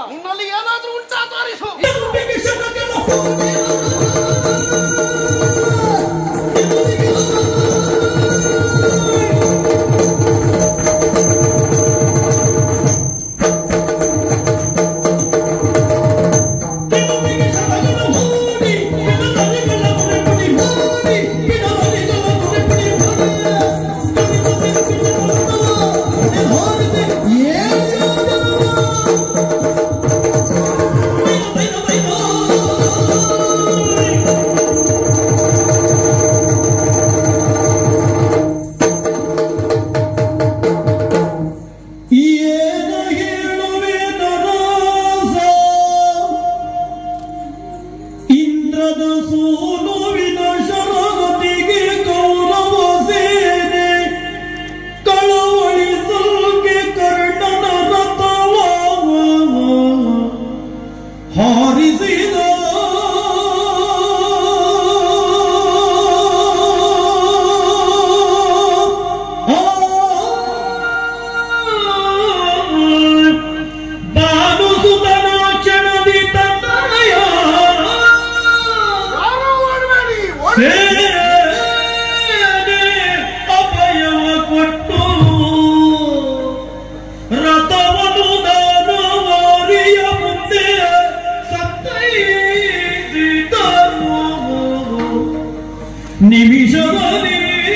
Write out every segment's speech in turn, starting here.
ನಿನ್ನಲ್ಲಿ ಏನಾದ್ರೂ ಉಂಟಾ ತೋರಿಸು ಏನ ಹೇಳುವೆ ನರಾಸ ಇಂದ್ರದ ಸೂನುವಿನ ಶರವತಿಗೆ ಕೌರವ ಸೇನೆ ಕಳವಳಿಸಲ್ಗೆ ಕರ್ಣನ ರಥವ ಹಾರಿಸಿದ ಬಾನುಸುತನ ಕ್ಷಣದಿ ತನ್ನಯ ಯಾರೂ ಓಡಬೇಡಿ ಓಡಿ ಸೇನೆ ಅಭಯವ ಕೊಟ್ಟು ರಥವನ್ನು ದಾನವಾರಿಯ ಮುಂದೆ ಸತ್ತೈಸಿದರು ನಿಮಿಷದಲ್ಲಿ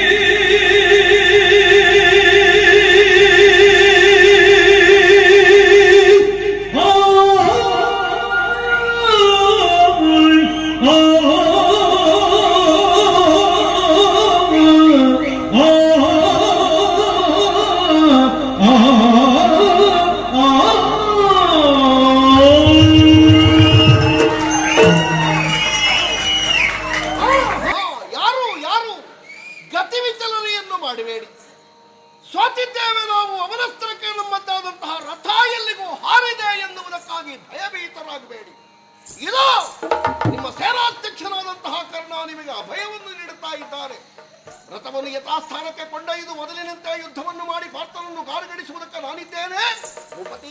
ಆಹಾ, ಯಾರು ಯಾರು ಗತಿ ವಿಚಲನೆಯನ್ನು ಮಾಡಬೇಡಿ ಸೋತಿದ್ದೇವೆ ನಾವು ಅವನಸ್ತ್ರಕ್ಕೆ ನಮ್ಮದ್ದಾದಂತಹ ರಥ ಎಲ್ಲಿಗೂ ಹಾರಿದೆ ಎನ್ನುವುದಕ್ಕಾಗಿ ಭಯಭೀತರಾಗಬೇಡಿ ಇದೋ ನಿಮ್ಮ ಸೇನಾಧ್ಯಕ್ಷನಾದಂತಹ ಕರ್ಣ ನಿಮಗೆ ಅಭಯವನ್ನು ನೀಡುತ್ತಾ ಇದ್ದಾರೆ ರಥವನ್ನು ಯಥಾಸ್ಥಾನಕ್ಕೆ ಕೊಂಡೊಯ್ದು ಮೊದಲಿನಂತೆ ಯುದ್ಧವನ್ನು ಮಾಡಿ ಪಾರ್ಥನನ್ನು ಕಾರುಗಡಿಸುವುದಕ್ಕೆ ನಾನಿದ್ದೇನೆ ಭೂಪತಿ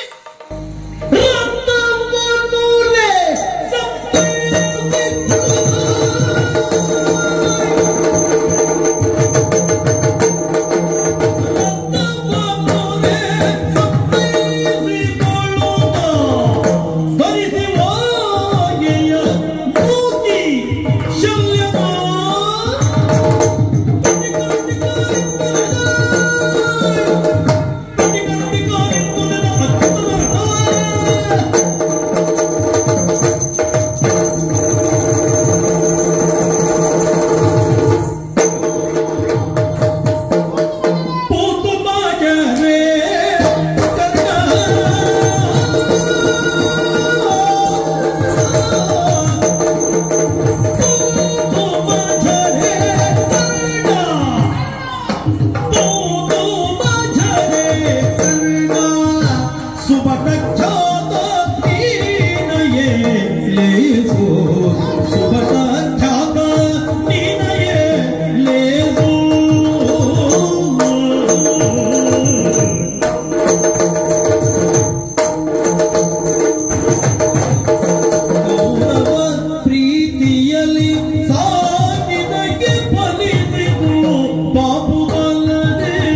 ಪ್ರೀತಿಯಲ್ಲಿ ಸಾಗಿದಕ್ಕೆ ಫಲಿಸಿತು ಬಾಬುಗಲ್ಲದೆ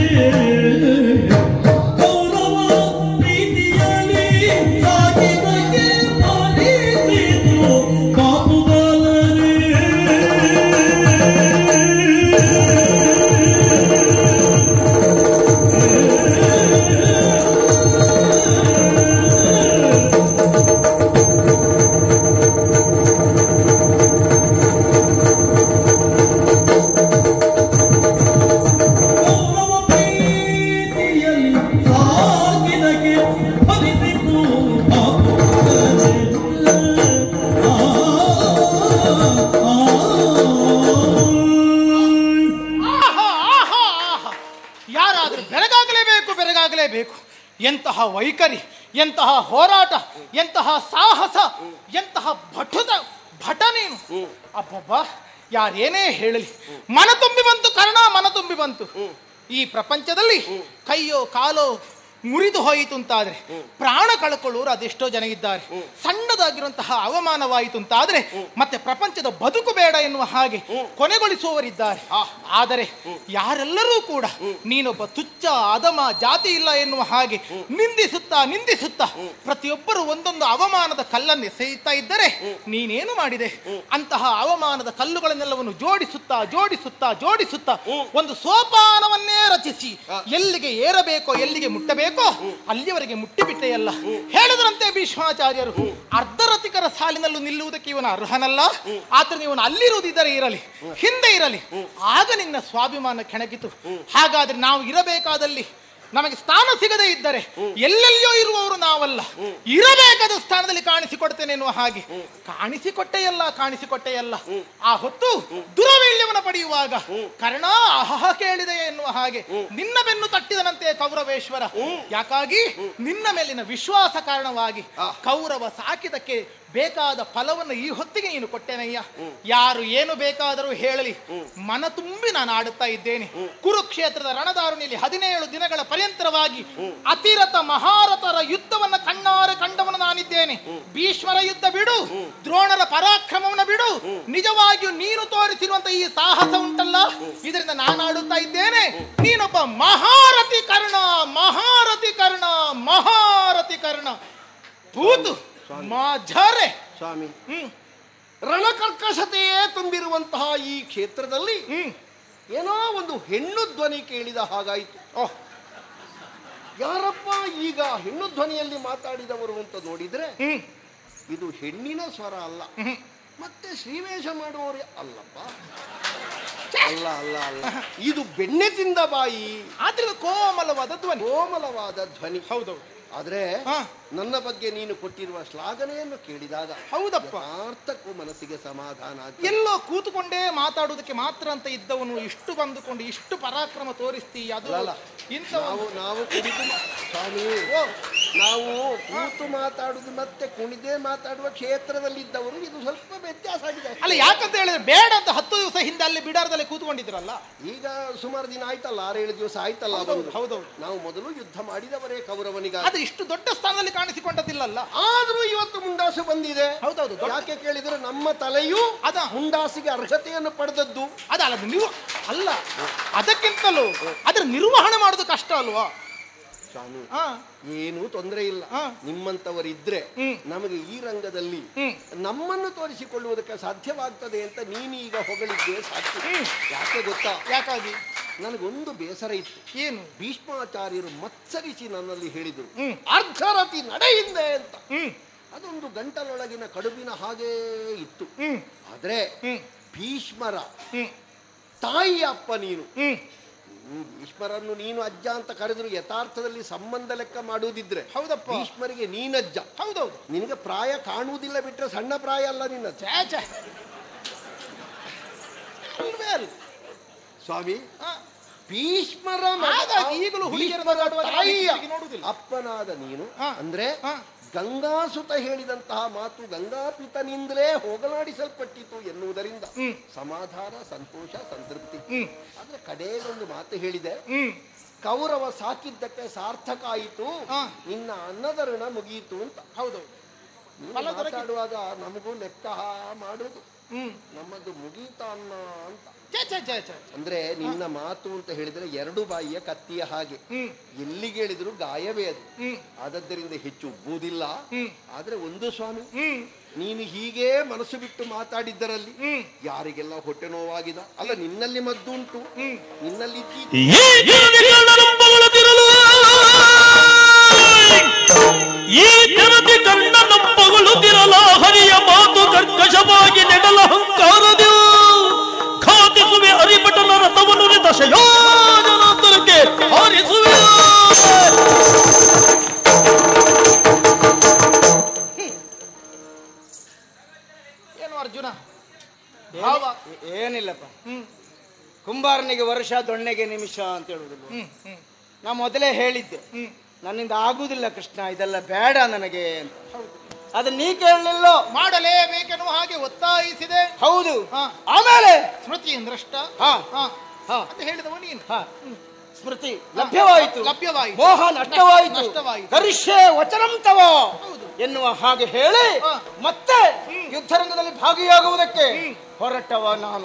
ಕೌರವ ಪ್ರೀತಿಯಲ್ಲಿ ಸಾಗಿದಕ್ಕೆ ಫಲಿಸಿತು ಬಾಬುಗಲ್ಲದೆ ಕೌರವ ಪ್ರೀತಿಯಲ್ಲಿ ಸಾಗಿದಕ್ಕೆ ಫಲಿಸಿತು ಬಾಬುಗಲ್ಲದೆ ಆ ಆ ಆಹಾ, ಆಹಾ, ಆಹಾ. ಯಾರಾದ್ರೂ ಬೆರಗಾಗಲೇಬೇಕು ಬೆರಗಾಗಲೇಬೇಕು ಎಂತಹ ವೈಖರಿ ಎಂತಹ ಹೋರಾಟ ಎಂತಹ ಸಾಹಸ ಎಂತಹ ಭಟುದ ಭಟ ನೀನು ಅಬ್ಬಬ್ಬ ಯಾರೇನೇ ಹೇಳಲಿ ಮನ ತುಂಬಿ ಬಂತು ಕರ್ಣ ಮನ ತುಂಬಿ ಬಂತು ಈ ಪ್ರಪಂಚದಲ್ಲಿ ಕೈಯೋ ಕಾಲೋ ಮುರಿದು ಹೋಯಿತು ಅಂತಾದ್ರೆ ಪ್ರಾಣ ಕಳ್ಕೊಳ್ಳೋರು ಅದೆಷ್ಟೋ ಜನ ಇದ್ದಾರೆ ಸಣ್ಣದಾಗಿರುವಂತಹ ಅವಮಾನವಾಯಿತು ಅಂತಾದ್ರೆ ಮತ್ತೆ ಪ್ರಪಂಚದ ಬದುಕು ಬೇಡ ಎನ್ನುವ ಹಾಗೆ ಕೊನೆಗೊಳಿಸುವವರಿದ್ದಾರೆ ಆದರೆ ಯಾರೆಲ್ಲರೂ ಕೂಡ ನೀನೊಬ್ಬ ತುಚ್ಛ ಅಧಮ ಜಾತಿ ಇಲ್ಲ ಎನ್ನುವ ಹಾಗೆ ನಿಂದಿಸುತ್ತಾ ನಿಂದಿಸುತ್ತಾ ಪ್ರತಿಯೊಬ್ಬರು ಒಂದೊಂದು ಅವಮಾನದ ಕಲ್ಲನ್ನು ಎಸೆಯುತ್ತಾ ಇದ್ದರೆ ನೀನೇನು ಮಾಡಿದೆ ಅಂತಹ ಅವಮಾನದ ಕಲ್ಲುಗಳನ್ನೆಲ್ಲವನ್ನು ಜೋಡಿಸುತ್ತಾ ಜೋಡಿಸುತ್ತಾ ಜೋಡಿಸುತ್ತಾ ಒಂದು ಸೋಪಾನವನ್ನೇ ರಚಿಸಿ ಎಲ್ಲಿಗೆ ಏರಬೇಕೋ ಎಲ್ಲಿಗೆ ಮುಟ್ಟಬೇಕೋ ಅಲ್ಲಿಯವರೆಗೆ ಮುಟ್ಟಿಬಿಟ್ಟೆಯಲ್ಲ ಹೇಳಿದ್ರಂತೆ ಭೀಷ್ಮಾಚಾರ್ಯರು ಅರ್ಧರಥಿಕರ ಸಾಲಿನಲ್ಲೂ ನಿಲ್ಲುವುದಕ್ಕೆ ಇವನ ಅರ್ಹನಲ್ಲ ಆದ್ರೆ ಇವನು ಅಲ್ಲಿರುವುದಿದ್ದರೆ ಇರಲಿ ಹಿಂದೆ ಇರಲಿ ಆಗ ನಿನ್ನ ಸ್ವಾಭಿಮಾನ ಕೆಣಕಿತು ಹಾಗಾದ್ರೆ ನಾವು ಇರಬೇಕಾದಲ್ಲಿ ನಮಗೆ ಸ್ಥಾನ ಸಿಗದೇ ಇದ್ದರೆ ಎಲ್ಲೆಲ್ಲಿಯೋ ಇರುವವರು ನಾವಲ್ಲ ಇರಬೇಕಾದ ಸ್ಥಾನದಲ್ಲಿ ಕಾಣಿಸಿಕೊಡ್ತೇನೆ ಎನ್ನುವ ಹಾಗೆ ಕಾಣಿಸಿಕೊಟ್ಟೆಯಲ್ಲ ಕಾಣಿಸಿಕೊಟ್ಟೆಯಲ್ಲ ಆ ಹೊತ್ತು ದುರವೀಳ್ಯವನ ಪಡೆಯುವಾಗ ಕರ್ಣ ಅಹಹ ಕೇಳಿದೆ ಎನ್ನುವ ಹಾಗೆ ನಿನ್ನ ಬೆನ್ನು ತಟ್ಟಿದನಂತೆ ಕೌರವೇಶ್ವರ ಯಾಕಾಗಿ ನಿನ್ನ ಮೇಲಿನ ವಿಶ್ವಾಸ ಕಾರಣವಾಗಿ ಕೌರವ ಸಾಕಿದಕ್ಕೆ ಬೇಕಾದ ಫಲವನ್ನು ಈ ಹೊತ್ತಿಗೆ ನೀನು ಕೊಟ್ಟೆನಯ್ಯ ಯಾರು ಏನು ಬೇಕಾದರೂ ಹೇಳಲಿ ಮನ ತುಂಬಿ ನಾನು ಆಡುತ್ತಾ ಇದ್ದೇನೆ ಕುರುಕ್ಷೇತ್ರದ ರಣದಾರುಣಿಯಲ್ಲಿ ಹದಿನೇಳು ದಿನಗಳ ಪರ್ಯಂತರವಾಗಿ ಅತಿರಥ ಮಹಾರಥರ ಯುದ್ಧವನ್ನ ಕಣ್ಣಾರೆ ಕಂಡವನು ನಾನಿದ್ದೇನೆ ಭೀಷ್ಮರ ಯುದ್ಧ ಬಿಡು ದ್ರೋಣರ ಪರಾಕ್ರಮವನ್ನು ಬಿಡು ನಿಜವಾಗಿಯೂ ನೀನು ತೋರಿಸಿರುವಂತ ಈ ಸಾಹಸ ಉಂಟಲ್ಲ ಇದರಿಂದ ನಾನು ಆಡುತ್ತಾ ಇದ್ದೇನೆ ನೀನೊಬ್ಬ ಮಹಾರಥಿ ಕರ್ಣ ಮಹಾರಥಿ ಕರ್ಣ ಮಹಾರಥಿ ಕರ್ಣ ಭೂತು ಮಾಝಾರೆ ಸ್ವಾಮಿ ಹ್ಮ್ ರಣಕರ್ಕಶತೆಯೇ ತುಂಬಿರುವಂತಹ ಈ ಕ್ಷೇತ್ರದಲ್ಲಿ ಹ್ಮ್ ಏನೋ ಒಂದು ಹೆಣ್ಣು ಧ್ವನಿ ಕೇಳಿದ ಹಾಗಾಯಿತು ಓಹ್ ಯಾರಪ್ಪ ಈಗ ಹೆಣ್ಣು ಧ್ವನಿಯಲ್ಲಿ ಮಾತಾಡಿದವರು ಅಂತ ನೋಡಿದ್ರೆ ಹ್ಮ್ ಇದು ಹೆಣ್ಣಿನ ಸ್ವರ ಅಲ್ಲ ಹ್ಮ್ ಮತ್ತೆ ಶ್ರೀವೇಷ ಮಾಡುವವರೇ ಅಲ್ಲಪ್ಪ ಅಲ್ಲ ಅಲ್ಲ ಅಲ್ಲ ಇದು ಬೆಣ್ಣೆ ತಿಂದ ಬಾಯಿ ಆದ್ರೆ ಕೋಮಲವಾದ ಧ್ವನಿ ಕೋಮಲವಾದ ಧ್ವನಿ ಹೌದೌದು ಆದ್ರೆ ಹಾ. ನನ್ನ ಬಗ್ಗೆ ನೀನು ಕೊಟ್ಟಿರುವ ಶ್ಲಾಘನೆಯನ್ನು ಕೇಳಿದಾಗ ಹೌದಪ್ಪ ಯಥಾರ್ಥಕ್ಕೂ ಮನಸ್ಸಿಗೆ ಸಮಾಧಾನ ಆಗ್ತದೆ. ಎಲ್ಲೋ ಕೂತುಕೊಂಡೇ ಮಾತಾಡುವುದಕ್ಕೆ ಮಾತ್ರ ಅಂತ ಇದ್ದವನು ಇಷ್ಟು ಬಂದುಕೊಂಡು ಇಷ್ಟು ಪರಾಕ್ರಮ ತೋರಿಸ್ತಿ ಅದು ಅಲ್ಲ. ಇಂಥ ನಾವು ನಾವು ಕುಣಿದು ಸ್ವಾಮಿ ನಾವು ಕೂತು ಮಾತಾಡುದು ಮತ್ತೆ ಕುಣಿದೇ ಮಾತಾಡುವ ಕ್ಷೇತ್ರದಲ್ಲಿದ್ದವರು ಇದು ಸ್ವಲ್ಪ ವ್ಯತ್ಯಾಸ ಆಗಿದೆ ಅಲ್ಲ ಯಾಕಂತ ಹೇಳಿದ್ರೆ ಬೇಡ ಅಂತ ಹತ್ತು ದಿವಸ ಹಿಂದೆ ಅಲ್ಲಿ ಬಿಡಾರದಲ್ಲಿ ಕೂತ್ಕೊಂಡಿದ್ರಲ್ಲ ಈಗ ಸುಮಾರು ದಿನ ಆಯ್ತಲ್ಲ ಆರೇಳು ದಿವಸ ಆಯ್ತಲ್ಲ ಹೌದೌದು, ಬಂದು. ಹೌದೌದು. ನಾವು ಮೊದಲು ಯುದ್ಧ ಮಾಡಿದವರೇ ಕೌರವನಿಗ ಅದು ಇಷ್ಟು ದೊಡ್ಡ ಸ್ಥಾನದಲ್ಲಿ ಕಾಣಿಸಿಕೊಂಡದಿಲ್ಲಲ್ಲ ಆದ್ರೂ ಇವತ್ತು ಮುಂಡಾಸು ಬಂದಿದೆ ಹೌದೌದು, ದೊಡ್ಡ- ಯಾಕೆ ಕೇಳಿದ್ರೆ ನಮ್ಮ ತಲೆಯು ಅದ. ಮುಂಡಾಸಿಗೆ ಅರ್ಹತೆಯನ್ನು ಪಡೆದದ್ದು ಅದಲ್ಲ ಅದು ನೀವು ಅಲ್ಲ ಅದಕ್ಕಿಂತಲೂ ಅದ್ರ ನಿರ್ವಹಣೆ ಮಾಡೋದು ಕಷ್ಟ ಅಲ್ವಾ ಸ್ವಾಮಿ ಹಾ ಏನೂ ತೊಂದರೆ ಇಲ್ಲ ಹಾ. ನಿಮ್ಮಂತವರಿದ್ರೆ ಹ್ಮ್. ನಮಗೆ ಈ ರಂಗದಲ್ಲಿ ಹ್ಮ್. ನಮ್ಮನ್ನು ತೋರಿಸಿಕೊಳ್ಳುವುದಕ್ಕೆ ಸಾಧ್ಯವಾಗ್ತದೆ ಅಂತ ನೀನು ಈಗ ಹೊಗಳಿದ್ದೆ ಸಾಧ್ಯ ಹ್ಮ್. ಯಾಕೆ ಗೊತ್ತಾ ಯಾಕಾಗಿ ನನಗೊಂದು ಬೇಸರ ಇತ್ತು ಏನು ಭೀಷ್ಮಾಚಾರ್ಯರು ಮತ್ಸರಿಸಿ ನನ್ನಲ್ಲಿ ಹೇಳಿದರು ಹ್ಮ್. ಅರ್ಧರತಿ ನಡೆ ಹಿಂದೆ ಅಂತ ಹ್ಮ್ ಅದೊಂದು ಗಂಟಲೊಳಗಿನ ಕಡುಬಿನ ಹಾಗೇ ಇತ್ತು ಹ್ಮ್ ಆದ್ರೆ ಹ್ಮ್ ಭೀಷ್ಮರ ಹ್ಮ್ ತಾಯಿ ಅಪ್ಪ ನೀನು ಹ್ಮ್ ಹ್ಮ್, ಭೀಷ್ಮರನ್ನು ನೀನು ಅಜ್ಜ ಅಂತ ಕರೆದ್ರು ಯಥಾರ್ಥದಲ್ಲಿ ಸಂಬಂಧ ಲೆಕ್ಕ ಮಾಡುವುದಿದ್ರೆ ಹೌದಪ್ಪ. ಭೀಷ್ಮರಿಗೆ ನೀನಜ್ಜ ಹೌದೌದು ನಿನಗೆ ಪ್ರಾಯ ಕಾಣುವುದಿಲ್ಲ ಬಿಟ್ರೆ ಸಣ್ಣ ಪ್ರಾಯ ಅಲ್ಲ ನಿನ್ನ ಛೇ ಛೇ ಅಲ್ವೇ ಅಲ್ಲ ಸ್ವಾಮಿ ಹಾ. ಭೀಷ್ಮರ ಮಗ- ಹಾಗಾಗಿ ಈಗಲೂ ಹುಡುಗಿಯರು ಭೀಷ್ಮರ ಮಾತಾಡುವಾಗ ತಾಯಿಯ ತಿರುಗಿ ನೋಡುವುದಿಲ್ಲ. ಅಪ್ಪನಾದ ನೀನು ಹಾ. ಅಂದ್ರೆ ಹಾ. ಗಂಗಾಸುತ ಹೇಳಿದಂತಹ ಮಾತು ಗಂಗಾಪಿತನಿಂದಲೇ ಹೋಗಲಾಡಿಸಲ್ಪಟ್ಟಿತು ಎನ್ನುವುದರಿಂದ ಹ್ಮ್. ಸಮಾಧಾನ ಸಂತೋಷ ಸಂತೃಪ್ತಿ ಹ್ಮ್ ಆದ್ರೆ ಕಡೆಗೊಂದು ಮಾತು ಹೇಳಿದೆ ಹ್ಮ್ ಕೌರವ ಸಾಕಿದ್ದಕ್ಕೆ ಸಾರ್ಥಕ ಆಯಿತು ಹಾ. ನಿನ್ನ ಅನ್ನದ ಋಣ ಮುಗಿಯಿತು ಅಂತ ಹೌದು ನೀನು ಫಲ ದೊರಕಿ- ಮಾತಾಡುವಾಗ ನಮಗೂ ಲೆಕ್ಕ ಮಾಡುದು ಹ್ಮ್ ನಮ್ಮದು ಮುಗೀತ ಅನ್ನ ಅಂತ ಛೇ ಛೇ ಛೇ ಛೇ ಅಂದ್ರೆ ನಿನ್ನ ಮಾತು ಅಂತ ಹೇಳಿದ್ರೆ ಎರಡು ಬಾಯಿಯ ಕತ್ತಿಯ ಹಾಗೆ ಹ್ಮ್ ಎಲ್ಲಿಗೆ ಹೇಳಿದ್ರು ಗಾಯವೇ ಅದು ಹ್ಮ್ ಆದದ್ದರಿಂದ ಹೆಚ್ಚು ಉಬ್ಬುವುದಿಲ್ಲ ಹ್ಮ್ ಆದ್ರೆ ಒಂದು ಸ್ವಾಮಿ ಹ್ಮ್ ನೀನು ಹೀಗೆ ಮನಸ್ಸು ಬಿಟ್ಟು ಮಾತಾಡಿದ್ದರಲ್ಲಿ ಹ್ಮ್ ಯಾರಿಗೆಲ್ಲ ಹೊಟ್ಟೆ ನೋವಾಗಿದೆ ಅಲ್ಲ ನಿನ್ನಲ್ಲಿ ಮದ್ದುಂಟು ಹ್ಮ್ ನಿನ್ನಲ್ಲಿ ಇದ್ದೀ ಈ ಜನತೆ ಕಣ್ಣನಂಬಗಳದಿರಲು ಈ ಜನತೆ ಕಣ್ಣನಂಬಗಳುದಿರಲ ಹರಿಯ ಮಾತು ಕರ್ಕಶವಾಗಿ ನೆಡಲ ಹಂಕಾರದಿ ಖಾತಿಸುವೆ ಅರಿಪಟಲ ರಥವನ್ನು ದಶಯೋಜನಾಂತರಕ್ಕೆ ಹಾರಿಸುವೆ ಏನು ಅರ್ಜುನ ಭಾವ ಏನಿಲ್ಲಪ್ಪ ಹ್ಮ್ ಕುಂಬಾರನಿಗೆ ವರ್ಷ ದೊಣ್ಣೆಗೆ ನಿಮಿಷ ಅಂತ ಹೇಳುವುದಿಲ್ಲ ಹ್ಮ್ ಹ್ಮ್ ನಾ ಮೊದಲೇ ಹೇಳಿದ್ದೆ ಹ್ಮ್ ನನ್ನಿಂದ ಆಗುದಿಲ್ಲ ಕೃಷ್ಣ ಇದೆಲ್ಲ ಬೇಡ ನನಗೆ ಅಂತ ಅದು ನೀ ಕೇಳಲಿಲ್ಲ ಮಾಡಲೇಬೇಕೆನ್ನುವ ಹಾಗೆ ಒತ್ತಾಯಿಸಿದೆ ಹೌದು ಹಾ. ಆಮೇಲೆ ಸ್ಮೃತಿಯಿಂದ್ರಷ್ಟ ಹಾ ಹಾ ಹಾ ಅಂತ ಹೇಳಿದವ ನೀನು ಹಾ ಸ್ಮೃತಿ ಲಭ್ಯವಾಯಿತು ಲಭ್ಯವಾಯಿತು. ಮೋಹ ನಷ್ಟವಾಯಿತು ನಷ್ಟವಾಯಿತು. ಕರಿಷ್ಯೆ ವಚನಂ ತವ ಹೌದು. ಎನ್ನುವ ಹಾಗೆ ಹೇಳಿ ಹಾ. ಮತ್ತೆ ಯುದ್ಧರಂಗದಲ್ಲಿ ಭಾಗಿಯಾಗುವುದಕ್ಕೆ ಹೊರಟವ ನಾನು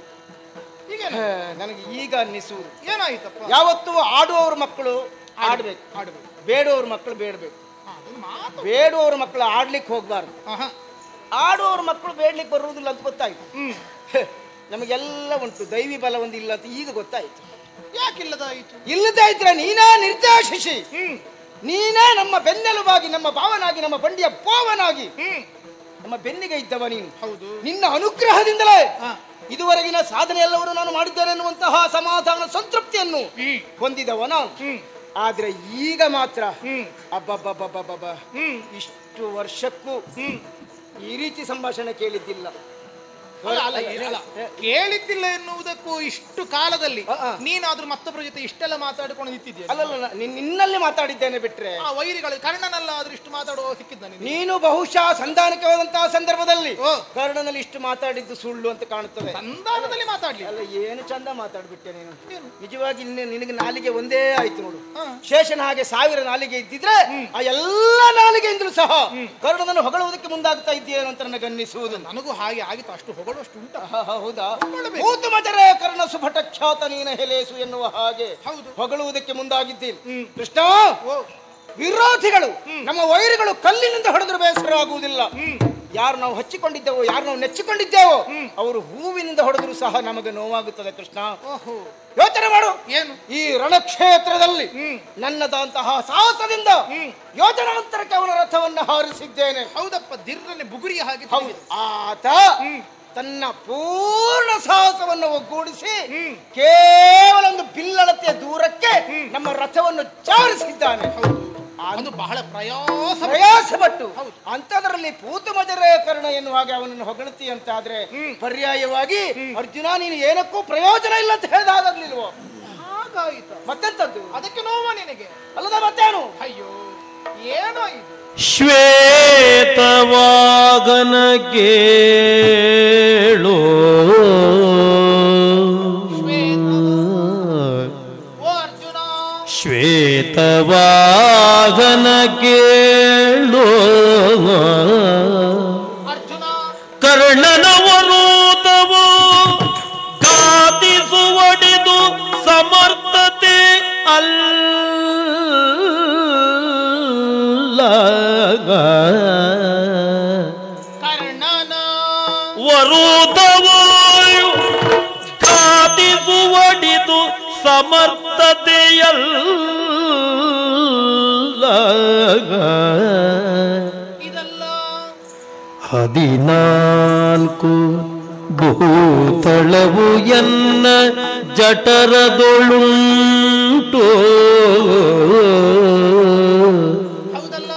ಹೀಗೆ ಹೇ, ನನಗೆ ಈಗ ಅನ್ನಿಸುವುದು ಏನಾಯ್ತಪ್ಪ ಯಾವತ್ತೂ ಆಡುವವ್ರ ಮಕ್ಕಳು ಆಡ್ಬೇಕು ಆಡ್ಬೇಕು ಬೇಡುವವ್ರ ಮಕ್ಕಳು ಬೇಡಬೇಕು ಹಾ, ಅದೊಂದು ಮಾತು ಬೇಡುವವ್ರ ಮಕ್ಕಳು ಆಡ್ಲಿಕ್ಕೆ ಹೋಗ್ಬಾರ್ದು ಆಹಾ. ಆಡುವವ್ರ ಮಕ್ಕಳು ಬೇಡ್ಲಿಕ್ಕೆ ಬರುವುದಿಲ್ಲ ಅಂತ ಗೊತ್ತಾಯ್ತು ಹ್ಮ್ ಹೇ, ನಮಗೆಲ್ಲ ಉಂಟು ದೈವಿ ಬಲ ಒಂದು ಇಲ್ಲ ಅಂತ ಈಗ ಗೊತ್ತಾಯ್ತು ಯಾಕಿಲ್ಲದಾಯಿತು ಇಲ್ಲದ ಇದ್ರೆ ನೀನೇ ನಿರ್ದೇಶಿಸಿ ಹ್ಮ್ ನೀನೇ ನಮ್ಮ ಬೆನ್ನೆಲುಬಾಗಿ ನಮ್ಮ ಭಾವನಾಗಿ ನಮ್ಮ ಬಂಡಿಯ ಪೋವನಾಗಿ ಹ್ಮ್ ನಮ್ಮ ಬೆನ್ನಿಗೆ ಇದ್ದವ ನೀನು ಹೌದು ನಿನ್ನ ಅನುಗ್ರಹದಿಂದಲೇ ಹಾ. ಇದುವರೆಗಿನ ಸಾಧನೆ ಎಲ್ಲವನ್ನು ನಾನು ಮಾಡಿದ್ದೇನೆ ಎನ್ನುವಂತಹ ಸಮಾಧಾನ ಸಂತೃಪ್ತಿಯನ್ನು ಹ್ಮ್ ಹೊಂದಿದವ ನಾನು ಹ್ಮ್ ಆದ್ರೆ ಈಗ ಮಾತ್ರ ಹ್ಮ್ ಅಬ್ಬಬ್ಬಬ್ಬಬ್ಬಬ್ಬ ಹ್ಮ್ ಇಷ್ಟು ವರ್ಷಕ್ಕೂ ಹ್ಮ್ ಈ ರೀತಿ ಸಂಭಾಷಣೆ ಕೇಳಿದ್ದಿಲ್ಲ ಅಲ್ಲ, ಅಲ್ಲ, ಏನಲ್ಲ. ಕೇಳಿದ್ದಿಲ್ಲ ಎನ್ನುವುದಕ್ಕೂ ಇಷ್ಟು ಕಾಲದಲ್ಲಿ ಆ, ಆ. ನೀನಾದ್ರೂ ಮತ್ತೊಬ್ಬರ ಜೊತೆ ಇಷ್ಟೆಲ್ಲ ಮಾತಾಡಿಕೊಂಡು ನಿಂತಿದ್ಯಾ ಅಲ್ಲಲ್ಲ ನಿನ್- ನಿನ್ನಲ್ಲಿ ಮಾತಾಡಿದ್ದೇನೆ ಬಿಟ್ರೆ ಆ ವೈರಿಗಳು ಕರ್ಣನಲ್ಲ ಆದ್ರೂ ಇಷ್ಟು ಮಾತಾಡುವ ಸಿಕ್ಕಿದ್ದ ನಿನಗೆ ನೀನು ಬಹುಶಃ ಸಂಧಾನಕ್ಕೆ ಹೋದಂತಹ ಸಂದರ್ಭದಲ್ಲಿ ಓ. ಕರ್ಣನಲ್ಲಿ ಇಷ್ಟು ಮಾತಾಡಿದ್ದು ಸುಳ್ಳು ಅಂತ ಕಾಣುತ್ತದೆ ಸಂಧಾನದಲ್ಲಿ ಮಾತಾಡ್ಲಿ ಅಲ್ಲ ಏನು ಚಂದ ಮಾತಾಡ್ಬಿಟ್ಟೆ ನೀನು ಏನು? ನಿಜವಾಗಿ ನಿನ್ನ ನಿನಗೆ ನಾಲಿಗೆ ಒಂದೇ ಆಯ್ತು ನೋಡು ಹಾ. ಶೇಷನ ಹಾಗೆ ಸಾವಿರ ನಾಲಿಗೆ ಇದ್ದಿದ್ರೆ ಆ ಎಲ್ಲ ನಾಲಿಗೆಯಿಂದಲೂ ಸಹ ಕರ್ಣನನ್ನು ಹೊಗಳುವುದಕ್ಕೆ ಮುಂದಾಗ್ತಾ ಇದ್ದೀಯೇನೋ ಅಂತ ನನಗೆ ಅನ್ನಿಸುವುದು ನನಗೂ ಹಾಗೆ ಆಗಿತ್ತು ಅಷ್ಟು ಹೊಗಳಷ್ಟು ಉಂಟ ಆಹಾ, ಹೌದಾ ಹೊಗಳಬೇಕು. ಭೂತು ಮಜರೆ ಕರ್ಣ ಸುಭಟ ಖ್ಯಾತ ನೀನ ಹೆಲೇಸು ಎನ್ನುವ ಹಾಗೆ ಹೌದು. ಹೊಗಳುವುದಕ್ಕೆ ಮುಂದಾಗಿದ್ದೀನಿ ಹ್ಮ್. ಕೃಷ್ಣ ಓ ವಿರೋಧಿಗಳು ನಮ್ಮ ವೈರಿಗಳು ಕಲ್ಲಿನಿಂದ ಹೊಡೆದ್ರು ಬೇಸರ ಆಗುವುದಿಲ್ಲ ಹ್ಮ್ ಯಾರು ನಾವು ಹಚ್ಚಿಕೊಂಡಿದ್ದೇವೋ ಯಾರು ನಾವು ನೆಚ್ಚಿಕೊಂಡಿದ್ದೇವೋ ಅವರು ಹೂವಿನಿಂದ ಹೊಡೆದ್ರು ಸಹ ನಮಗೆ ನೋವಾಗುತ್ತದೆ ಕೃಷ್ಣ ಓಹೋ ಯೋಚನೆ ಮಾಡು ಏನು ಈ ರಣಕ್ಷೇತ್ರದಲ್ಲಿ ಹ್ಮ್. ನನ್ನದಂತಹ ಸಾಹಸದಿಂದ ಹ್ಮ್. ಯೋಜನಾಂತರಕ್ಕೆ ಅವನ ರಥವನ್ನು ಹಾರಿಸಿದ್ದೇನೆ ಹೌದಪ್ಪ ದಿರ್ರನೆ ಬುಗುರಿಯ ಹಾಗೆ ಹೌದು ತಿರುಗಿದೆ. ಆತ ಹ್ಮ್. ತನ್ನ ಪೂರ್ಣ ಸಾಹಸವನ್ನು ಒಗ್ಗೂಡಿಸಿ ಹ್ಮ್. ಕೇವಲ ಒಂದು ಬಿಲ್ಲಳತೆಯ ದೂರಕ್ಕೆ ನಮ್ಮ ರಥವನ್ನು ಜಾರಿಸಿದ್ದಾನೆ ಅದು ಬಹಳ ಪ್ರಯಾಸ ಪ್ರಯಾಸ ಪಟ್ಟು ಹೌದು. ಅಂತದರಲ್ಲಿ ಪೂತು ಮಜರೆ ಕರ್ಣ ಎನ್ನುವ ಹಾಗೆ ಅವನನ್ನು ಹೊಗಳ್ತಿ ಅಂತ ಆದ್ರೆ ಪರ್ಯಾಯವಾಗಿ ಅರ್ಜುನ ನೀನು ಏನಕ್ಕೂ ಪ್ರಯೋಜನ ಇಲ್ಲ ಅಂತ ಹೇಳ್ದಾಗಲಿಲ್ವೋ ಹಾಗಾಯಿತು ಮತ್ತೆಂತದ್ದು ಅದಕ್ಕೆ ನೋವ ನಿನಗೆ ಅಲ್ಲದ ಮತ್ತೇನು ಅಯ್ಯೋ ಏನೋ ಇದು ಶ್ವೇತವಾಗನ ಕೇಳೋ ಓ ಅರ್ಜುನ ಶ್ವೇತವಾಗನ ಕೇಳೋ ಅರ್ಜುನ ಕರ್ಣನವರೋಧವು ಘಾತಿಸುವಡಿದು ಸಮರ್ಥತೆ ಅಲ್ಲ ಕರ್ಣನ ವರುದವು ಘಾತಿಸುವಡಿದು ಸಮರ್ಥತೆಯಲ್ಲ ಇದಲ್ಲ ಹದಿನಾಲ್ಕು ಭೂತಳವು ಎನ್ನ ಜಠರದೊಳುಂಟು ಹೌದಲ್ಲ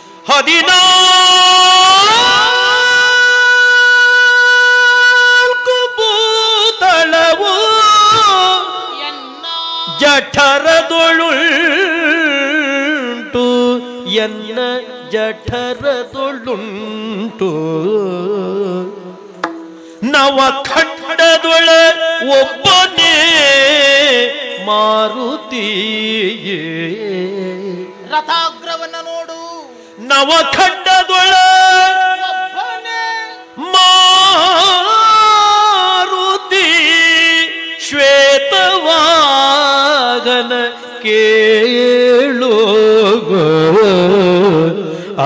ಹದಿನಾಲ್ಕು ಭೂತಳವು ಎನ್ನ ಜಠರದೊಳುಂಟು ಎನ್ನ ಜಠರದೊಳುಂಟು ನವ ಖಂಡದೊಳ ಒಬ್ಬನೇ ಮಾರುತಿಯೇ ರಥಾಗ್ರವನ್ನ ನೋಡು ನವಖಂಡದೊಳ ಒಬ್ಬನೇ ಮಾರುತಿ ಶ್ವೇತವಾಗನ ಕೇಳು ಆ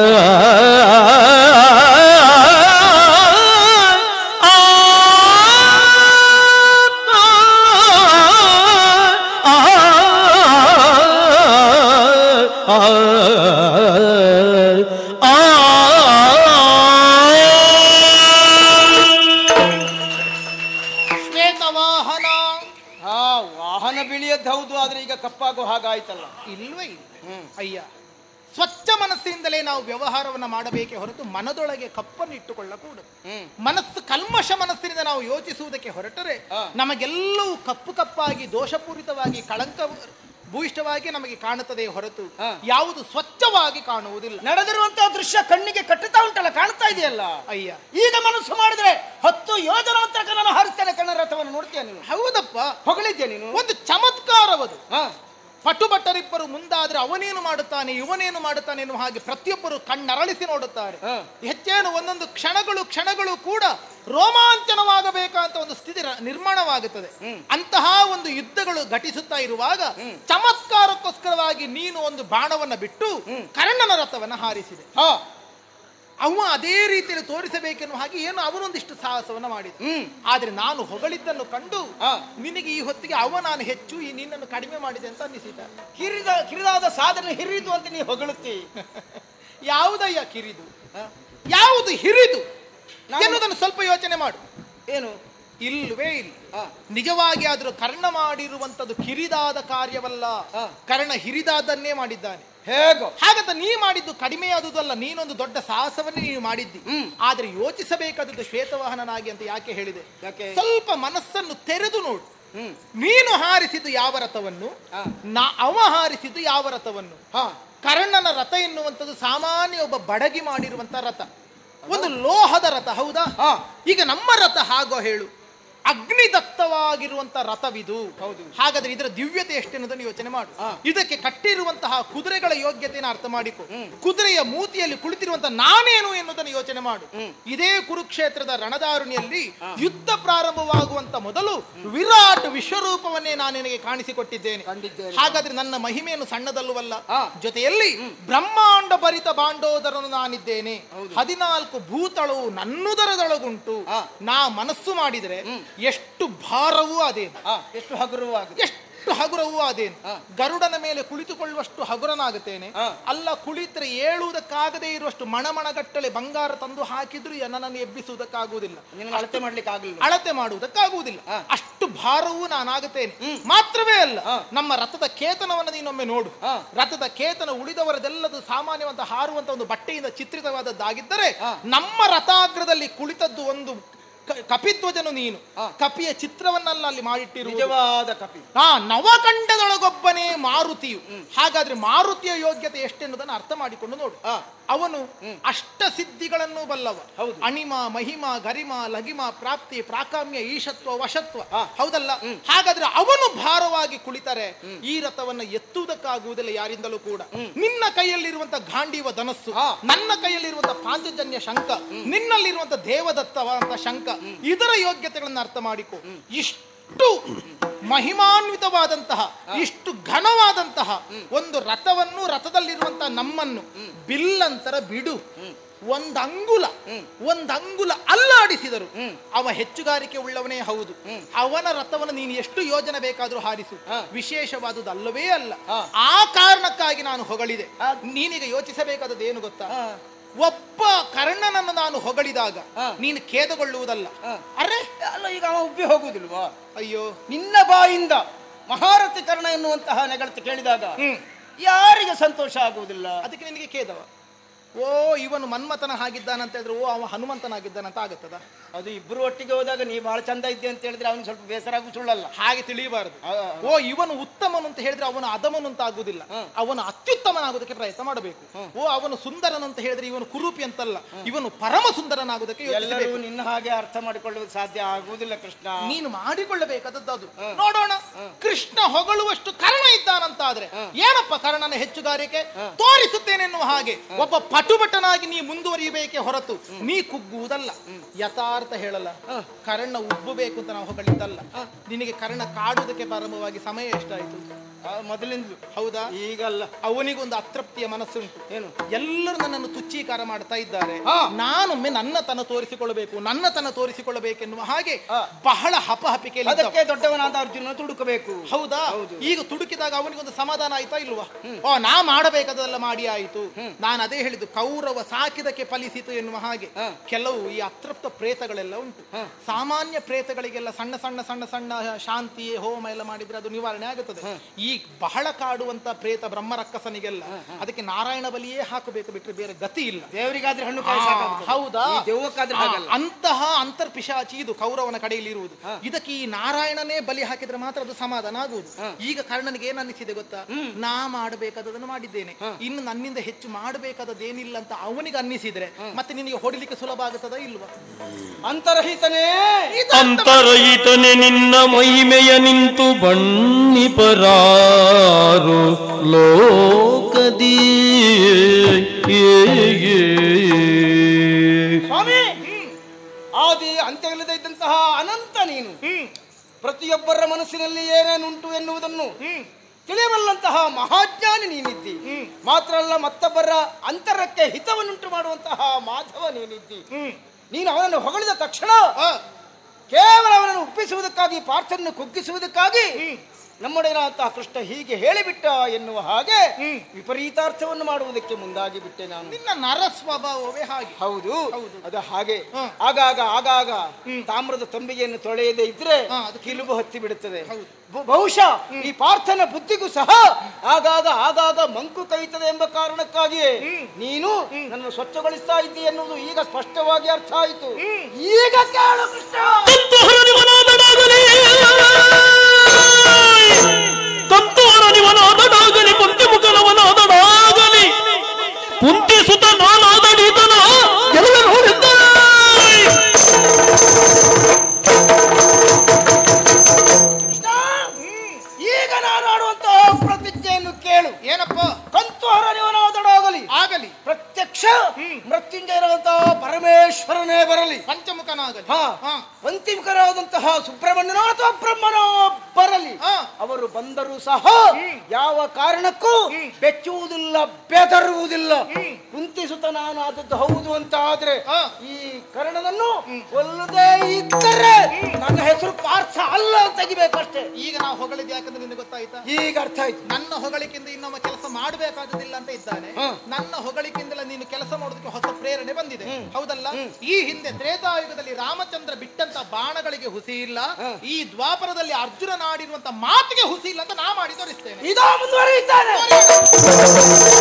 ಶ್ವೇತವಾಹನ ಆ ವಾಹನ ಬಿಳಿಯದ್ದು ಹೌದು ಆದ್ರೆ ಈಗ ಕಪ್ಪಾಗೋ ಹಾಗಾಯ್ತಲ್ಲ ಇಲ್ವೇ ಇಲ್ಲ ಅಯ್ಯ ಸ್ವಚ್ಛ ಮನಸ್ಸಿನಿಂದಲೇ ನಾವು ವ್ಯವಹಾರವನ್ನ ಮಾಡಬೇಕೇ ಹೊರತು ಮನದೊಳಗೆ ಕಪ್ಪನ್ನು ಇಟ್ಟುಕೊಳ್ಳಕೂಡದು ಹ್ಮ್. ಮನಸ್ಸು ಕಲ್ಮಶ ಮನಸ್ಸಿನಿಂದ ನಾವು ಯೋಚಿಸುವುದಕ್ಕೆ ಹೊರಟರೆ ಆ. ನಮಗೆಲ್ಲವೂ ಕಪ್ಪು ಕಪ್ಪಾಗಿ ದೋಷಪೂರಿತವಾಗಿ ಕಳಂಕ ಭೂಯಿಷ್ಠವಾಗಿ ನಮಗೆ ಕಾಣುತ್ತದೆ ಹೊರತು ಹಾ. ಯಾವುದು ಸ್ವಚ್ಛವಾಗಿ ಕಾಣುವುದಿಲ್ಲ ನಡೆದಿರುವಂತಹ ದೃಶ್ಯ ಕಣ್ಣಿಗೆ ಕಟ್ಟುತ್ತಾ ಉಂಟಲ್ಲ ಕಾಣ್ತಾ ಇದೆಯಲ್ಲ ಅಯ್ಯ ಈಗ ಮನಸ್ಸು ಮಾಡಿದ್ರೆ ಹತ್ತು ಯೋಜನಾಂತರಕ ನಾನು ಹಾರಿಸ್ತೇನೆ ಕಣ್ಣ ರಥವನ್ನು ನೋಡ್ತೀಯ ನೀನು ಹೌದಪ್ಪ ಹೊಗಳಿದ್ಯಾ ನೀನು ಒಂದು ಚಮತ್ಕಾರವದು ಹಾ ಪಟುಭಟ್ಟರಿಬ್ಬರು ಮುಂದಾದ್ರೆ ಅವನೇನು ಮಾಡುತ್ತಾನೆ ಇವನೇನು ಮಾಡುತ್ತಾನೆ ಎನ್ನುವ ಹಾಗೆ ಪ್ರತಿಯೊಬ್ಬರು ಕಣ್ಣರಳಿಸಿ ನೋಡುತ್ತಾರೆ ಹಾ. ಹೆಚ್ಚೇನು ಒಂದೊಂದು ಕ್ಷಣಗಳು ಕ್ಷಣಗಳು ಕೂಡ ರೋಮಾಂಚನವಾಗಬೇಕಂತ ಒಂದು ಸ್ಥಿತಿ ರ- ನಿರ್ಮಾಣವಾಗುತ್ತದೆ ಅಂತಹ ಒಂದು ಯುದ್ಧಗಳು ಘಟಿಸುತ್ತಾ ಇರುವಾಗ ಚಮತ್ಕಾರಕ್ಕೋಸ್ಕರವಾಗಿ ನೀನು ಒಂದು ಬಾಣವನ್ನ ಬಿಟ್ಟು ಕರ್ಣನ ರಥವನ್ನ ಹಾರಿಸಿದೆ ಹಾ ಅವ ಅದೇ ರೀತಿಯಲ್ಲಿ ತೋರಿಸಬೇಕೆನ್ನುವ ಹಾಗೆ ಏನು ಅವನೊಂದಿಷ್ಟು ಸಾಹಸವನ್ನ ಮಾಡಿದ ಹ್ಮ್. ಆದ್ರೆ ನಾನು ಹೊಗಳಿದ್ದನ್ನು ಕಂಡು ಹಾ. ನಿನಗೆ ಈ ಹೊತ್ತಿಗೆ ಅವ ನಾನು ಹೆಚ್ಚು ಈ ನಿನ್ನನ್ನು ಕಡಿಮೆ ಮಾಡಿದೆ ಅಂತ ಅನ್ನಿಸಿದ ಕಿರಿದ ಕಿರಿದಾದ ಸಾಧನೆ ಹಿರಿದು ಅಂತ ನೀ ಹೊಗಳುತ್ತಿ ಯಾವುದಯ್ಯ ಕಿರಿದು ಹಾ? ಯಾವುದು ಹಿರಿದು ನಾನು- ಎನ್ನುವುದನ್ನು ಸ್ವಲ್ಪ ಯೋಚನೆ ಮಾಡು ಏನು ಇಲ್ವೇ ಇಲ್ಲ ಹಾ. ನಿಜವಾಗಿ ಆದ್ರೂ ಕರ್ಣ ಮಾಡಿರುವಂತದ್ದು ಕಿರಿದಾದ ಕಾರ್ಯವಲ್ಲ ಹಾ. ಕರ್ಣ ಹಿರಿದಾದನ್ನೇ ಮಾಡಿದ್ದಾನೆ ಹೇಗೋ ಹಾಗಂತ ನೀ ಮಾಡಿದ್ದು ಕಡಿಮೆಯಾದುದಲ್ಲ ನೀನೊಂದು ದೊಡ್ಡ ಸಾಹಸವನ್ನೇ ನೀನು ಮಾಡಿದ್ದಿ ಹ್ಮ್. ಆದ್ರೆ ಯೋಚಿಸಬೇಕಾದದ್ದು ಶ್ವೇತವಾಹನನಾಗಿ ಅಂತ ಯಾಕೆ ಹೇಳಿದೆ ಯಾಕೆ? ಸ್ವಲ್ಪ ಮನಸ್ಸನ್ನು ತೆರೆದು ನೋಡು ಹ್ಮ್ ನೀನು ಹಾರಿಸಿದ್ದು ಯಾವ ರಥವನ್ನು ಹಾ. ನಾ ಅವ ಹಾರಿಸಿದ್ದು ಯಾವ ರಥವನ್ನು ಹಾ ಕರ್ಣನ ರಥ ಎನ್ನುವಂಥದ್ದು ಸಾಮಾನ್ಯ ಒಬ್ಬ ಬಡಗಿ ಮಾಡಿರುವಂತ ರಥ ಒಂದು ಲೋಹದ ರಥ ಹೌದಾ ಹಾ. ಈಗ ನಮ್ಮ ರಥ ಹಾಗೋ ಹೇಳು ಅಗ್ನಿದತ್ತವಾಗಿರುವಂತ ರಥವಿದು ಹೌದು. ಹಾಗಾದ್ರೆ ಇದರ ದಿವ್ಯತೆ ಎಷ್ಟೆನ್ನುವುದನ್ನು ಯೋಚನೆ ಮಾಡು ಹಾ. ಇದಕ್ಕೆ ಕಟ್ಟಿರುವಂತಹ ಕುದುರೆಗಳ ಯೋಗ್ಯತೆಯನ್ನು ಅರ್ಥ ಮಾಡಿಕೊ ಕುದುರೆಯ ಮೂತಿಯಲ್ಲಿ ಕುಳಿತಿರುವಂತಹ ನಾನೇನು ಎನ್ನುವುದನ್ನು ಯೋಚನೆ ಮಾಡು ಇದೇ ಕುರುಕ್ಷೇತ್ರದ ರಣದಾರುಣಿಯಲ್ಲಿ ಯುದ್ಧ ಪ್ರಾರಂಭವಾಗುವಂತ ಮೊದಲು ವಿರಾಟ್ ವಿಶ್ವರೂಪವನ್ನೇ ನಾನು ನಿನಗೆ ಕಾಣಿಸಿಕೊಟ್ಟಿದ್ದೇನೆ ಕಂಡಿದ್ದೇನೆ. ಹಾಗಾದ್ರೆ ನನ್ನ ಮಹಿಮೆಯನ್ನು ಸಣ್ಣದಲ್ಲವಲ್ಲ ಹಾ. ಜೊತೆಯಲ್ಲಿ ಬ್ರಹ್ಮಾಂಡ ಭರಿತ ಬಾಂಡೋದರನು ನಾನಿದ್ದೇನೆ ಹದಿನಾಲ್ಕು ಭೂತಳವು ನನ್ನುದರದೊಳಗುಂಟು ಹಾ. ನಾ ಮನಸ್ಸು ಮಾಡಿದರೆ ಎಷ್ಟು ಭಾರವೂ ಅದೇನು ಹಾ ಎಷ್ಟು ಹಗುರವಾಗಿದೆ ಎಷ್ಟು ಹಗುರವೂ ಅದೇನು ಹಾ. ಗರುಡನ ಮೇಲೆ ಕುಳಿತುಕೊಳ್ಳುವಷ್ಟು ಹಗುರನಾಗುತ್ತೇನೆ ಹಾ. ಅಲ್ಲ ಕುಳಿತರೆ ಏಳುವುದಕ್ಕಾಗದೇ ಇರುವಷ್ಟು ಮಣಮಣಗಟ್ಟಲೆ ಬಂಗಾರ ತಂದು ಹಾಕಿದ್ರು ನನ್ನನ್ನು ಎಬ್ಬಿಸುವುದಕ್ಕಾಗುವುದಿಲ್ಲ ನಿನಗೆ ಅಳತೆ ಮಾಡ್ಲಿಕ್ಕೆ ಆಗಲಿಲ್ಲ ಅಳತೆ ಮಾಡುವುದಕ್ಕಾಗುವುದಿಲ್ಲ ಹಾ. ಅಷ್ಟು ಭಾರವೂ ನಾನಾಗುತ್ತೇನೆ ಮಾತ್ರವೇ ಅಲ್ಲ ಹಾ. ನಮ್ಮ ರಥದ ಕೇತನವನ್ನು ನೀನೊಮ್ಮೆ ನೋಡು ಹಾ. ರಥದ ಕೇತನ ಉಳಿದವರದೆಲ್ಲದು ಸಾಮಾನ್ಯವಂತ ಹಾರುವಂತ ಒಂದು ಬಟ್ಟೆಯಿಂದ ಚಿತ್ರಿತವಾದದ್ದಾಗಿದ್ದರೆ ಹಾ. ನಮ್ಮ ರಥಾಗ್ರದಲ್ಲಿ ಕುಳಿತದ್ದು ಒಂದು ಕ- ಕಪಿಧ್ವಜನು ನೀನು ಹಾ. ಕಪಿಯ ಚಿತ್ರವನ್ನೆಲ್ಲ ಅಲ್ಲಿ ಮಾಡಿಟ್ಟಿರುವುದು ನಿಜವಾದ ಕಪಿ ಆ ನವಕಂಡದೊಳಗೊಬ್ಬನೇ ಮಾರುತಿಯು ಹಾಗಾದ್ರೆ ಮಾರುತಿಯ ಯೋಗ್ಯತೆ ಎಷ್ಟೆನ್ನುವುದನ್ನು ಅರ್ಥ ಮಾಡಿಕೊಂಡು ನೋಡು ಆ. ಅವನು ಅಷ್ಟ ಸಿದ್ಧಿಗಳನ್ನು ಬಲ್ಲವ ಹೌದು. ಅಣಿಮ ಮಹಿಮ ಗರಿಮ ಲಗಿಮ ಪ್ರಾಪ್ತಿ ಪ್ರಾಕಾಮ್ಯ ಈಶತ್ವ ವಶತ್ವ ಆ. ಹೌದಲ್ಲ ಹಾಗಾದ್ರೆ ಅವನು ಭಾರವಾಗಿ ಕುಳಿತರೆ ಈ ರಥವನ್ನು ಎತ್ತುವುದಕ್ಕಾಗುವುದಿಲ್ಲ ಯಾರಿಂದಲೂ ಕೂಡ ನಿನ್ನ ಕೈಯಲ್ಲಿರುವಂತ ಗಾಂಡೀವ ಧನಸ್ಸು ಆ. ನನ್ನ ಕೈಯಲ್ಲಿರುವಂತ ಪಾಂಚಜನ್ಯ ಶಂಕ ನಿನ್ನಲ್ಲಿರುವಂತ ದೇವದತ್ತವಾದಂತ ಶಂಕ ಇದರ ಯೋಗ್ಯತೆಗಳನ್ನು ಅರ್ಥ ಮಾಡಿಕೊ ಇಷ್ಟು ಮಹಿಮಾನ್ವಿತವಾದಂತಹ ಇಷ್ಟು ಘನವಾದಂತಹ ಒಂದು ರಥವನ್ನು ರಥದಲ್ಲಿರುವಂತಹ ನಮ್ಮನ್ನು ಬಿಲ್ಲಂತರ ಬಿಡು ಒಂದ್ ಅಂಗುಲ ಒಂದ್ ಅಂಗುಲ ಅಲ್ಲಾಡಿಸಿದರು ಅವ ಹೆಚ್ಚುಗಾರಿಕೆ ಉಳ್ಳವನೇ ಹೌದು ಅವನ ರಥವನ್ನು ನೀನು ಎಷ್ಟು ಯೋಜನೆ ಬೇಕಾದ್ರೂ ಹಾರಿಸು ವಿಶೇಷವಾದುದು ಅಲ್ಲವೇ ಅಲ್ಲ ಆ ಕಾರಣಕ್ಕಾಗಿ ನಾನು ಹೊಗಳಿದೆ ನೀನೀಗ ಯೋಚಿಸಬೇಕಾದದ್ದು ಏನು ಗೊತ್ತಾ ಒಬ್ಬ ಕರ್ಣನನ್ನು ನಾನು ಹೊಗಳಿದಾಗ ನೀನು ಖೇದಗೊಳ್ಳುವುದಲ್ಲ ಅರೆ ಅಲ್ಲ ಈಗ ಅವ ಉಬ್ಬಿ ಹೋಗುವುದಿಲ್ವಾ ಅಯ್ಯೋ ನಿನ್ನ ಬಾಯಿಂದ ಮಹಾರಥಿ ಕರ್ಣ ಎನ್ನುವಂತಹ ನೆಗಳತೆ ಕೇಳಿದಾಗ ಹ್ಮ್ ಯಾರಿಗೆ ಸಂತೋಷ ಆಗುವುದಿಲ್ಲ ಅದಕ್ಕೆ ನಿನಗೆ ಖೇದವ ಓ ಇವನು ಮನ್ಮಥನ ಹಾಗಿದ್ದಾನಂತ ಹೇಳಿದ್ರೆ ಓ ಅವ ಹನುಮಂತನಾಗಿದ್ದಾನಂತ ಆಗುತ್ತದ ಅದು ಇಬ್ರು ಒಟ್ಟಿಗೆ ಹೋದಾಗ ನೀ ಬಹಳ ಚಂದ ಇದ್ದೆ ಅಂತ ಹೇಳಿದ್ರೆ ಅವನಿಗೆ ಸ್ವಲ್ಪ ಬೇಸರ ಆಗು ಸುಳ್ಳಲ್ಲ ಹಾಗೆ ತಿಳಿಯಬಾರದು ಆ, ಆ. ಓ ಇವನು ಉತ್ತಮನು ಅಂತ ಹೇಳಿದ್ರೆ ಅವನು ಅಧಮನು ಅಂತ ಆಗುದಿಲ್ಲ ಅವನು ಅತ್ಯುತ್ತಮನಾಗುವುದಕ್ಕೆ ಪ್ರಯತ್ನ ಮಾಡಬೇಕು ಓ ಅವನು ಸುಂದರನು ಅಂತ ಹೇಳಿದ್ರೆ ಇವನು ಕುರೂಪಿ ಅಂತಲ್ಲ ಇವನು ಪರಮ ಸುಂದರನಾಗುವುದಕ್ಕೆ ಎಲ್ಲರೂ ಯೋಚಿಸಬೇಕು ನಿನ್ನ ಹಾಗೆ ಅರ್ಥ ಮಾಡಿಕೊಳ್ಳುವುದು ಸಾಧ್ಯ ಆಗುವುದಿಲ್ಲ ಕೃಷ್ಣ ನೀನು ಮಾಡಿಕೊಳ್ಳಬೇಕಾದದ್ದು ಅದು ನೋಡೋಣ ಕೃಷ್ಣ ಹೊಗಳುವಷ್ಟು ಕರ್ಣ ಇದ್ದಾನಂತಾದ್ರೆ ಏನಪ್ಪ ಕರ್ಣನ ಹೆಚ್ಚುಗಾರಿಕೆ ತೋರಿಸುತ್ತೇನೆನ್ನುವ ಹಾಗೆ ಒಬ್ಬ ಪಟುಭಟನಾಗಿ ನೀ ಮುಂದುವರಿಯಬೇಕೆ ಹೊರತು ನೀ ಕುಗ್ಗುವುದಲ್ಲ ಯಥಾರ್ಥ ಹೇಳಲ್ಲ ಕರ್ಣ ಉಬ್ಬಬೇಕು ಅಂತ ನಾವು ಹೊಗಳಿದ್ದಲ್ಲ ನಿನಗೆ ಕರ್ಣ ಕಾಡುವುದಕ್ಕೆ ಪ್ರಾರಂಭವಾಗಿ ಸಮಯ ಎಷ್ಟಾಯ್ತು ಆ, ಮೊದಲಿಂದಲೂ ಹೌದಾ ಈಗಲ್ಲ ಅವನಿಗೊಂದು ಅತೃಪ್ತಿಯ ಮನಸ್ಸುಂಟು ಏನು ಎಲ್ಲರೂ ನನ್ನನ್ನು ತುಚ್ಚೀಕಾರ ಮಾಡ್ತಾ ಇದ್ದಾರೆ ಹಾ. ನಾನೊಮ್ಮೆ ನನ್ನ ತನ ತೋರಿಸಿಕೊಳ್ಳಬೇಕು ನನ್ನ ತನ ತೋರಿಸಿಕೊಳ್ಳಬೇಕೆನ್ನುವ ಹಾಗೆ ಹಾ. ಬಹಳ ಹಪಹಪಿಕೆಯಲ್ಲಿ ಇದ್ದವ. ಅದಕ್ಕೆ ದೊಡ್ಡವನಾದ ಅರ್ಜುನ ತುಡುಕಬೇಕು ಹೌದಾ ಹೌದು. ಈಗ ತುಡುಕಿದಾಗ ಅವನಿಗೊಂದು ಸಮಾಧಾನ ಆಯ್ತಾ ಇಲ್ವಾ ಓ ನಾ ಮಾಡಬೇಕಾದದೆಲ್ಲ ಮಾಡಿ ಆಯಿತು ನಾನು ಅದೇ ಹೇಳಿದ್ದು ಕೌರವ ಸಾಕಿದಕ್ಕೆ ಫಲಿಸಿತು ಎನ್ನುವ ಹಾಗೆ ಹಾ. ಕೆಲವು ಈ ಅತೃಪ್ತ ಪ್ರೇತಗಳೆಲ್ಲ ಉಂಟು ಸಾಮಾನ್ಯ ಪ್ರೇತಗಳಿಗೆಲ್ಲ ಸಣ್ಣ ಸಣ್ಣ ಸಣ್ಣ ಸಣ್ಣ ಶಾಂತಿ ಹೋಮ ಎಲ್ಲ ಮಾಡಿದ್ರೆ ಅದು ನಿವಾರಣೆ ಆಗುತ್ತದೆ ಈ ಬಹಳ ಕಾಡುವಂತ ಪ್ರೇತ ಬ್ರಹ್ಮ ರಕ್ಕಸನಿಗೆಲ್ಲ ಅದಕ್ಕೆ ನಾರಾಯಣ ಬಲಿಯೇ ಹಾಕಬೇಕು ಬಿಟ್ರೆ ಬೇರೆ ಗತಿ ಇಲ್ಲ ದೇವರಿಗಾದ್ರೆ ಹಣ್ಣು ಕಾಯಿ ಆ, ಸಾಕಾಗ್ತದೆ. ಹೌದಾ ಈ ದೆವ್ವಕ್ಕಾದ್ರೆ ಆ, ಹಾಗಲ್ಲ ಅಂತಹ ಅಂತರ್ಪಿಶಾಚಿ ಇದು ಕೌರವನ ಕಡೆಯಲ್ಲಿ ಇರುವುದು ಇದಕ್ಕೆ ಈ ನಾರಾಯಣನೇ ಬಲಿ ಹಾಕಿದ್ರೆ ಮಾತ್ರ ಅದು ಸಮಾಧಾನ ಆಗುವುದು ಈಗ ಕರ್ಣನಿಗೆ ಏನ್ ಅನ್ನಿಸಿದೆ ಗೊತ್ತಾ ನಾ ಮಾಡಬೇಕಾದದನ್ನು ಮಾಡಿದ್ದೇನೆ ಇನ್ನು ನನ್ನಿಂದ ಹೆಚ್ಚು ಮಾಡಬೇಕಾದದ್ದೇನಿಲ್ಲ ಅಂತ ಅವನಿಗೆ ಅನ್ನಿಸಿದ್ರೆ ಮತ್ತೆ ನಿನಗೆ ಹೊಡಿಲಿಕ್ಕೆ ಸುಲಭ ಆಗುತ್ತದ ಇಲ್ವಾ ಅಂತರಹಿತನೇ ಅಂತರಹಿತನೆ ನಿನ್ನ ಮಹಿಮೆಯ ನಿಂತು ಬಣ್ಣಿಪರಾರು ಲೋಕದಿ ಸ್ವಾಮಿ ಆದಿ ಅಂತ್ಯವಿಲ್ಲದೆ ಇದ್ದಂತಹ ಅನಂತ ನೀನು ಪ್ರತಿಯೊಬ್ಬರ ಮನಸ್ಸಿನಲ್ಲಿ ಏನೇನುಂಟು ಎನ್ನುವುದನ್ನು ತಿಳಿಯಬಲ್ಲಂತಹ ಮಹಾಜ್ಞಾನಿ ನೀನಿದ್ದಿ ಮಾತ್ರ ಅಲ್ಲ ಮತ್ತೊಬ್ಬರ ಅಂತರಕ್ಕೆ ಹಿತವನ್ನುಂಟು ಮಾಡುವಂತಹ ಮಾಧವ ನೀನಿದ್ದಿ ನೀನು ಅವನನ್ನು ಹೊಗಳಿದ ತಕ್ಷಣ ಕೇವಲ ಅವನನ್ನು ಒಪ್ಪಿಸುವುದಕ್ಕಾಗಿ ಪಾರ್ಥನ್ನು ಕುಗ್ಗಿಸುವುದಕ್ಕಾಗಿ ನಮ್ಮೊಡೆಯನಾದಂತಹ ಕೃಷ್ಣ ಹೀಗೆ ಹೇಳಿಬಿಟ್ಟ ಎನ್ನುವ ಹಾಗೆ ವಿಪರೀತಾರ್ಥವನ್ನು ಮಾಡುವುದಕ್ಕೆ ಮುಂದಾಗಿ ಬಿಟ್ಟೆ ನಾನು ನಿನ್ನ ನರ ಸ್ವಭಾವವೇ ಹಾಗೆ ಹೌದು ಹೌದು. ಅದು ಹಾಗೆ ಹ. ಆಗಾಗ ಆಗಾಗ ತಾಮ್ರದ ತಂಬಿಗೆಯನ್ನು ತೊಳೆಯದೇ ಇದ್ರೆ ಹ, ಅದು ಕಿಲುಬು ಹತ್ತಿ ಬಿಡುತ್ತದೆ ಹೌದು. ಬ- ಬಹುಶಃ ಈ ಪಾರ್ಥನ ಬುದ್ಧಿಗೂ ಸಹ ಆಗಾಗ ಆಗಾಗ ಮಂಕು ಕೈತದೆ ಎಂಬ ಕಾರಣಕ್ಕಾಗಿಯೇ ನೀನು ನನ್ನ ಸ್ವಚ್ಛಗೊಳಿಸ್ತಾ ಇದ್ದಿ ಎನ್ನುವುದು ಈಗ ಸ್ಪಷ್ಟವಾಗಿ ಅರ್ಥ ಆಯಿತು ಈಗ ಕೇಳು ಕೃಷ್ಣ ಕಂತು ಹರನಿವನಾದಡಾಗಲಿ ಕಂತು ಹರನಿವನಾದಡಾಗಲಿ ಕುಂತಿ ಮುಖನವನಾದಡಾಗಲಿ ಕುಂತಿ ಸುತ ನಾನಾದಡಿತನ ಎಲ್ಲ ನೋಡಿದ್ದ ಕೃಷ್ಣ ಈಗ ನಾನು ಆಡುವಂತಹ ಪ್ರತಿಜ್ಞೆಯನ್ನು ಕೇಳು ಏನಪ್ಪ ಕಂತು ಹರನಿವನಾದಡಾಗಲಿ ಆಗಲಿ ಪ್ರತ್ಯಕ್ಷ ಮೃತ್ಯುಂಜಯರಾದಂತಹ ಪರಮೇಶ್ವರನೇ ಬರಲಿ ಪಂಚಮುಖನಾಗಲಿ ಹಾ ಹಾ. ಅಂತಿಮಕರಾದಂತಹ ಸುಬ್ರಹ್ಮಣ್ಯನೋ ಅಥವಾ ಬ್ರಹ್ಮನೋ ಬರಲಿ ಹಾ. ಅವರು ಬಂದರೂ ಸಹ ಯಾವ ಕಾರಣಕ್ಕೂ ಬೆಚ್ಚುವುದಿಲ್ಲ ಬೆದರುವುದಿಲ್ಲ ಕುಂತಿಸುತ್ತ ನಾನು ಆದದ್ದು ಹೌದು ಅಂತ ಆದ್ರೆ ಹಾ. ಈ ಕರ್ಣನನ್ನು ಕೊಲ್ಲದೆ ಇದ್ದರೆ ನನ್ನ ಹೆಸರು ಪಾರ್ಥ ಅಲ್ಲ ಅಂತ ತೆಗಿಬೇಕಷ್ಟೇ ಈಗ ನಾವು ಹೊಗಳಿದ್ ಯಾಕಂದ್ರೆ ನಿನಗೆ ಗೊತ್ತಾಯ್ತಾ ಈಗ ಅರ್ಥ ಆಯ್ತು ನನ್ನ ಹೊಗಳಿಕೆಯಿಂದ ಇನ್ನೊಬ್ಬ ಕೆಲಸ ಮಾಡಬೇಕಾಗುದಿಲ್ಲ ಅಂತ ಇದ್ದಾನೆ ಹ. ನನ್ನ ಹೊಗಳಿಕೆಯಿಂದಲೇ ನೀನು ಕೆಲಸ ಮಾಡೋದಕ್ಕೆ ಹೊಸ ಪ್ರೇರಣೆ ಬಂದಿದೆ ಹೌದಲ್ಲ ಈ ಹಿಂದೆ ತ್ರೇತಾಯುಗದಲ್ಲಿ ರಾಮಚಂದ್ರ ಬಿಟ್ಟಂತ ಬಾಣಗಳಿಗೆ ಹುಸಿ ಇಲ್ಲ ಈ ದ್ವಾಪರದಲ್ಲಿ ಅರ್ಜುನ ನಾಡಿರುವಂತ ಮಾತಿಗೆ ಹುಸಿ ಇಲ್ಲ ಅಂತ ನಾ ಮಾಡಿ ತೋರಿಸ್ತೇನೆ ಇದಾ ಮುಂದುವರಿಯುತ್ತಾನೆ